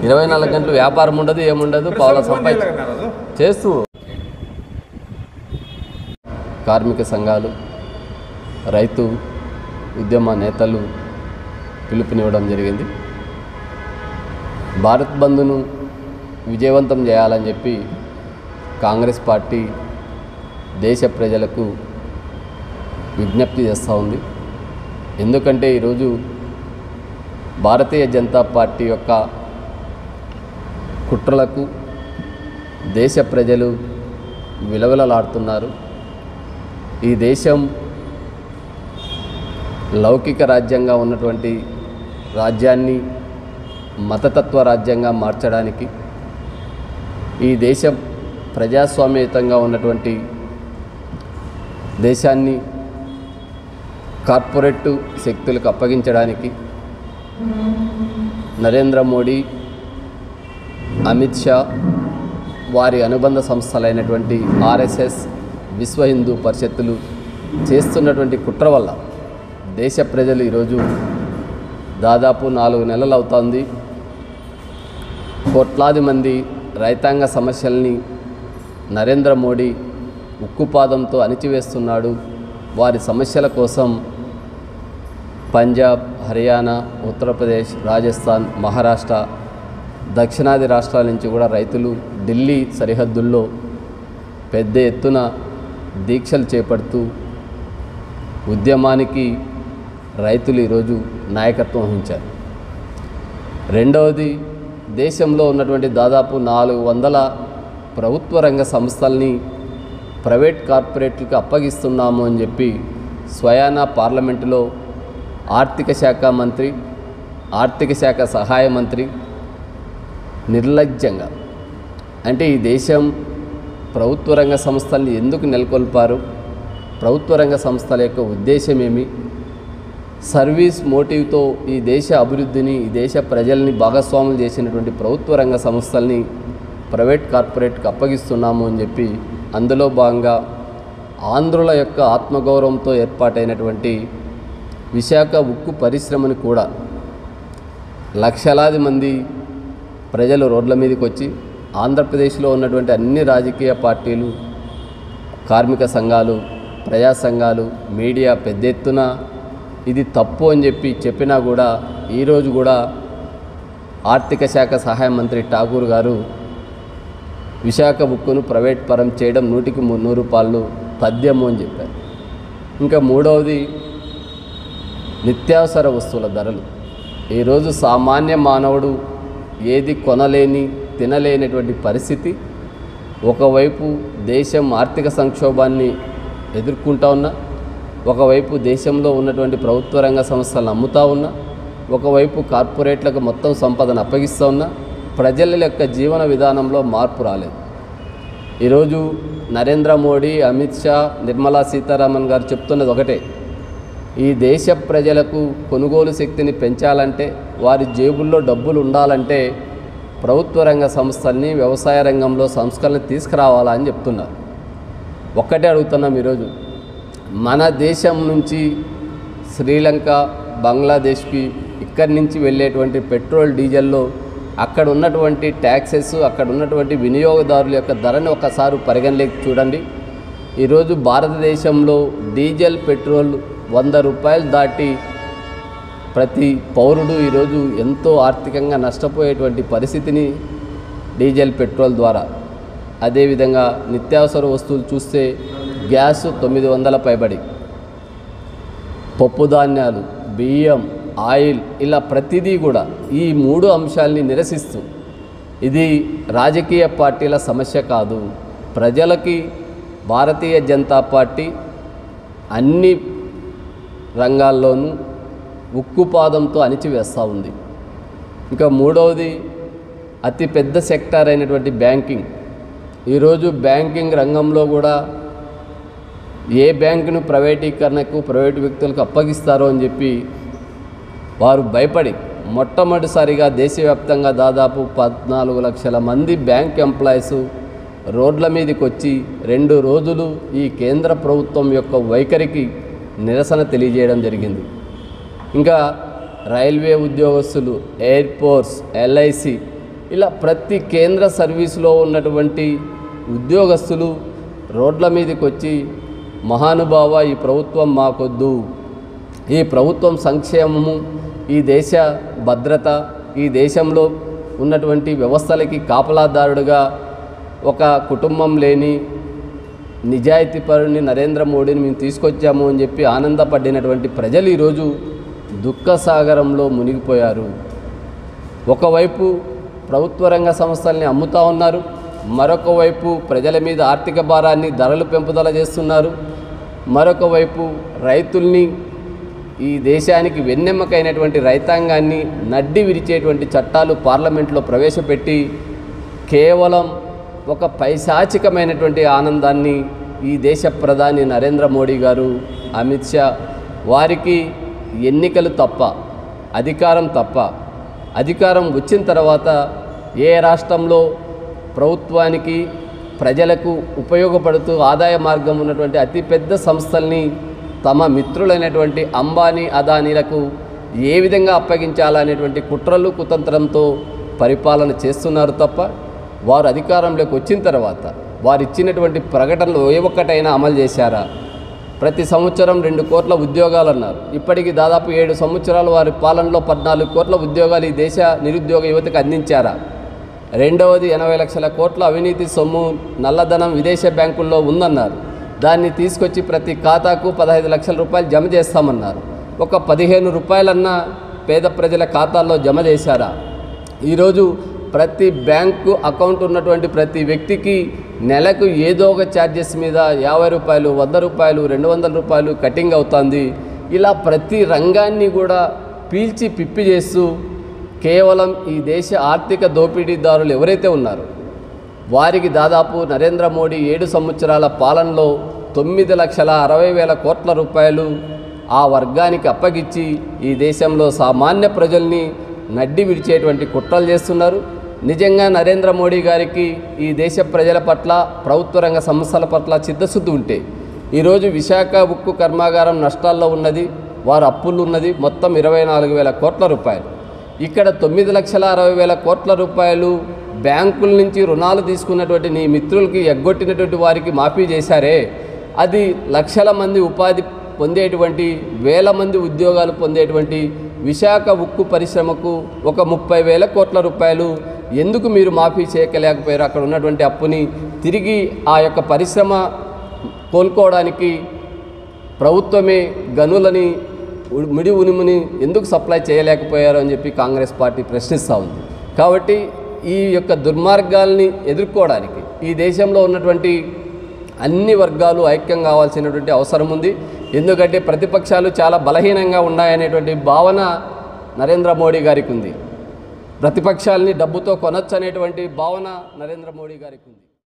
ఇరవై నాలుగు గంటలు వ్యాపారం ఉండదు ఏముండదు పావుల సంపాది చేస్తూ కార్మిక సంఘాలు రైతు ఉద్యమ నేతలు పిలుపునివ్వడం జరిగింది భారత్ బంద్ను విజయవంతం చేయాలని చెప్పి కాంగ్రెస్ పార్టీ దేశ ప్రజలకు విజ్ఞప్తి చేస్తూ ఉంది ఎందుకంటే ఈరోజు భారతీయ జనతా పార్టీ యొక్క కుట్రలకు దేశ ప్రజలు విలవిలలాడుతున్నారు ఈ దేశం లౌకిక రాజ్యంగా ఉన్నటువంటి రాజ్యాన్ని మతతత్వ రాజ్యంగా మార్చడానికి ఈ దేశం ప్రజాస్వామ్యయుతంగా ఉన్నటువంటి దేశాన్ని కార్పొరేట్ శక్తులకు అప్పగించడానికి నరేంద్ర మోడీ అమిత్ షా వారి అనుబంధ సంస్థలైనటువంటి ఆర్ఎస్ఎస్ విశ్వ హిందూ పరిషత్తులు చేస్తున్నటువంటి కుట్ర వల్ల దేశ ప్రజలు ఈరోజు దాదాపు నాలుగు నెలలు అవుతోంది కోట్లాది మంది రైతాంగ సమస్యల్ని నరేంద్ర మోడీ ఉక్కుపాదంతో అణిచివేస్తున్నాడు వారి సమస్యల కోసం పంజాబ్ హర్యానా ఉత్తరప్రదేశ్ రాజస్థాన్ మహారాష్ట్ర దక్షిణాది రాష్ట్రాల నుంచి కూడా రైతులు ఢిల్లీ సరిహద్దుల్లో పెద్ద ఎత్తున దీక్షలు చేపడుతూ ఉద్యమానికి రైతులు ఈరోజు నాయకత్వం వహించారు రెండవది దేశంలో ఉన్నటువంటి దాదాపు నాలుగు వందల ప్రభుత్వ రంగ సంస్థల్ని ప్రైవేట్ కార్పొరేట్లకు అప్పగిస్తున్నాము అని చెప్పి స్వయాన పార్లమెంటులో ఆర్థిక శాఖ మంత్రి ఆర్థిక శాఖ సహాయ మంత్రి నిర్లజ్జంగా అంటే ఈ దేశం ప్రభుత్వ రంగ సంస్థల్ని ఎందుకు నెలకొల్పారు ప్రభుత్వ రంగ సంస్థల యొక్క ఉద్దేశం ఏమి సర్వీస్ మోటివ్తో ఈ దేశ అభివృద్ధిని ఈ దేశ ప్రజల్ని భాగస్వాములు చేసినటువంటి ప్రభుత్వ రంగ సంస్థల్ని ప్రైవేట్ కార్పొరేట్కి అప్పగిస్తున్నాము అని చెప్పి అందులో భాగంగా ఆంధ్రుల యొక్క ఆత్మగౌరవంతో ఏర్పాటైనటువంటి విశాఖ ఉక్కు పరిశ్రమను కూడా లక్షలాది మంది ప్రజలు రోడ్ల మీదకి వచ్చి ఆంధ్రప్రదేశ్లో ఉన్నటువంటి అన్ని రాజకీయ పార్టీలు కార్మిక సంఘాలు ప్రజా సంఘాలు మీడియా పెద్ద ఎత్తున ఇది తప్పు అని చెప్పి చెప్పినా కూడా ఈరోజు కూడా ఆర్థిక శాఖ సహాయ మంత్రి ఠాకూర్ గారు విశాఖ ఉక్కును ప్రైవేట్ పరం చేయడం నూటికి ము- నూరు రూపాయలు తథ్యము అని చెప్పారు ఇంకా మూడవది నిత్యావసర వస్తువుల ధరలు ఈరోజు సామాన్య మానవుడు ఏది కొనలేని తినలేనటువంటి పరిస్థితి ఒకవైపు దేశం ఆర్థిక సంక్షోభాన్ని ఎదుర్కొంటా ఉన్నా ఒకవైపు దేశంలో ఉన్నటువంటి ప్రభుత్వ రంగ సంస్థలను అమ్ముతా ఉన్నా ఒకవైపు కార్పొరేట్లకు మొత్తం సంపదను అప్పగిస్తూ ఉన్నా ప్రజల యొక్క జీవన విధానంలో మార్పు రాలేదు ఈరోజు నరేంద్ర మోడీ అమిత్ షా నిర్మలా సీతారామన్ గారు చెప్తున్నది ఒకటే ఈ దేశ ప్రజలకు కొనుగోలు శక్తిని పెంచాలంటే వారి జేబుల్లో డబ్బులు ఉండాలంటే ప్రభుత్వ రంగ సంస్థల్ని వ్యవసాయ రంగంలో సంస్కరణ తీసుకురావాలా అని చెప్తున్నారు ఒక్కటే అడుగుతున్నాం ఈరోజు మన దేశం నుంచి శ్రీలంక బంగ్లాదేశ్కి ఇక్కడి నుంచి వెళ్ళేటువంటి పెట్రోల్ డీజిల్లో అక్కడ ఉన్నటువంటి ట్యాక్సెస్ అక్కడ ఉన్నటువంటి వినియోగదారుల యొక్క ధరని ఒకసారి పరిగణలోకి చూడండి ఈరోజు భారతదేశంలో డీజిల్ పెట్రోల్ వంద రూపాయలు దాటి ప్రతి పౌరుడు ఈరోజు ఎంతో ఆర్థికంగా నష్టపోయేటువంటి పరిస్థితిని డీజిల్ పెట్రోల్ ద్వారా అదేవిధంగా నిత్యావసర వస్తువులు చూస్తే గ్యాస్ తొమ్మిది వందల పైబడి పప్పు ధాన్యాలు బియ్యం ఆయిల్ ఇలా ప్రతిదీ కూడా ఈ మూడు అంశాల్ని నిరసిస్తూ ఇది రాజకీయ పార్టీల సమస్య కాదు ప్రజలకి భారతీయ జనతా పార్టీ అన్ని రంగాల్లోనూ ఉక్కుపాదంతో అణిచివేస్తూ ఉంది ఇంకా మూడవది అతి పెద్ద సెక్టార్ అయినటువంటి బ్యాంకింగ్ ఈరోజు బ్యాంకింగ్ రంగంలో కూడా ఏ బ్యాంకును ప్రైవేటీకరణకు ప్రైవేటు వ్యక్తులకు అప్పగిస్తారో అని చెప్పి వారు భయపడి మొట్టమొదటిసారిగా దేశవ్యాప్తంగా దాదాపు పద్నాలుగు లక్షల మంది బ్యాంక్ ఎంప్లాయీస్ రోడ్ల మీదకి వచ్చి రెండు రోజులు ఈ కేంద్ర ప్రభుత్వం యొక్క వైఖరికి నిరసన తెలియజేయడం జరిగింది ఇంకా రైల్వే ఉద్యోగస్తులు ఎయిర్పోర్ట్స్ ఎల్ఐసి ఇలా ప్రతి కేంద్ర సర్వీసులో ఉన్నటువంటి ఉద్యోగస్తులు రోడ్ల మీదకి వచ్చి మహానుభావ ఈ ప్రభుత్వం మాకొద్దు ఈ ప్రభుత్వం సంక్షేమము ఈ దేశ భద్రత ఈ దేశంలో ఉన్నటువంటి వ్యవస్థలకి కాపలాదారుడుగా ఒక కుటుంబం లేని నిజాయితీపరుని నరేంద్ర మోడీని మేము తీసుకొచ్చాము అని చెప్పి ఆనందపడినటువంటి ప్రజలు ఈరోజు దుఃఖసాగరంలో మునిగిపోయారు ఒకవైపు ప్రభుత్వ రంగ సంస్థల్ని అమ్ముతా ఉన్నారు మరొక వైపు ప్రజల మీద ఆర్థిక భారాన్ని ధరలు పెంపుదల చేస్తున్నారు మరొక వైపు రైతుల్ని ఈ దేశానికి వెన్నెమ్మకైనటువంటి రైతాంగాన్ని నడ్డి విరిచేటువంటి చట్టాలు పార్లమెంట్లో ప్రవేశపెట్టి కేవలం ఒక పైశాచికమైనటువంటి ఆనందాన్ని ఈ దేశ ప్రధాని నరేంద్ర మోడీ గారు అమిత్ షా వారికి ఎన్నికలు తప్ప అధికారం తప్ప అధికారం వచ్చిన తర్వాత ఏ రాష్ట్రంలో ప్రభుత్వానికి ప్రజలకు ఉపయోగపడుతూ ఆదాయ మార్గం ఉన్నటువంటి అతిపెద్ద సంస్థల్ని తమ మిత్రులైనటువంటి అంబానీ అదానీలకు ఏ విధంగా అప్పగించాలనేటువంటి కుట్రలు కుతంత్రంతో పరిపాలన చేస్తున్నారు తప్ప వారు అధికారంలోకి వచ్చిన తర్వాత వారు ఇచ్చినటువంటి ప్రకటనలు ఏ ఒక్కటైనా అమలు చేశారా ప్రతి సంవత్సరం రెండు కోట్ల ఉద్యోగాలు అన్నారు ఇప్పటికి దాదాపు ఏడు సంవత్సరాలు వారి పాలనలో పద్నాలుగు కోట్ల ఉద్యోగాలు ఈ దేశ నిరుద్యోగ యువతకు అందించారా రెండవది ఎనభై లక్షల కోట్ల అవినీతి సొమ్ము నల్లధనం విదేశ బ్యాంకుల్లో ఉందన్నారు దాన్ని తీసుకొచ్చి ప్రతి ఖాతాకు పదహైదు లక్షల రూపాయలు జమ చేస్తామన్నారు ఒక పదిహేను రూపాయలన్నా పేద ప్రజల ఖాతాల్లో జమ చేశారా ఈరోజు ప్రతి బ్యాంకు అకౌంట్ ఉన్నటువంటి ప్రతి వ్యక్తికి నెలకు ఏదో ఒక ఛార్జెస్ మీద యాభై రూపాయలు వంద రూపాయలు రెండు వందల రూపాయలు కటింగ్ అవుతుంది ఇలా ప్రతి రంగాన్ని కూడా పీల్చి పిప్పి చేస్తూ కేవలం ఈ దేశ ఆర్థిక దోపిడీదారులు ఎవరైతే ఉన్నారో వారికి దాదాపు నరేంద్ర మోడీ ఏడు సంవత్సరాల పాలనలో తొమ్మిది లక్షల అరవై వేల కోట్ల రూపాయలు ఆ వర్గానికి అప్పగిచ్చి ఈ దేశంలో సామాన్య ప్రజల్ని నడ్డి విడిచేటువంటి కుట్రలు చేస్తున్నారు నిజంగా నరేంద్ర మోడీ గారికి ఈ దేశ ప్రజల పట్ల ప్రభుత్వ రంగ సంస్థల పట్ల చిత్తశుద్ధి ఉంటే ఈరోజు విశాఖ ఉక్కు కర్మాగారం నష్టాల్లో ఉన్నది వారు అప్పులు ఉన్నది మొత్తం ఇరవై నాలుగు వేల కోట్ల రూపాయలు ఇక్కడ తొమ్మిది లక్షల అరవై వేల కోట్ల రూపాయలు బ్యాంకుల నుంచి రుణాలు తీసుకున్నటువంటి నీ మిత్రులకి ఎగ్గొట్టినటువంటి వారికి మాఫీ చేశారే అది లక్షల మంది ఉపాధి పొందేటువంటి వేల మంది ఉద్యోగాలు పొందేటువంటి విశాఖ ఉక్కు పరిశ్రమకు ఒక ముప్పై వేల కోట్ల రూపాయలు ఎందుకు మీరు మాఫీ చేయలేకపోయారు అక్కడ ఉన్నటువంటి అప్పుని తిరిగి ఆ యొక్క పరిశ్రమ కోలుకోవడానికి ప్రభుత్వమే గనులని ఉ- మిడి ఉనిముని ఎందుకు సప్లై చేయలేకపోయారు అని చెప్పి కాంగ్రెస్ పార్టీ ప్రశ్నిస్తూ ఉంది కాబట్టి ఈ యొక్క దుర్మార్గాల్ని ఎదుర్కోవడానికి ఈ దేశంలో ఉన్నటువంటి అన్ని వర్గాలు ఐక్యం కావాల్సినటువంటి అవసరం ఉంది ఎందుకంటే ప్రతిపక్షాలు చాలా బలహీనంగా ఉన్నాయనేటువంటి భావన నరేంద్ర మోడీ గారికి ఉంది ప్రతిపక్షాలని డబ్బుతో కొనొచ్చు అనేటువంటి భావన నరేంద్ర మోడీ గారికి ఉంది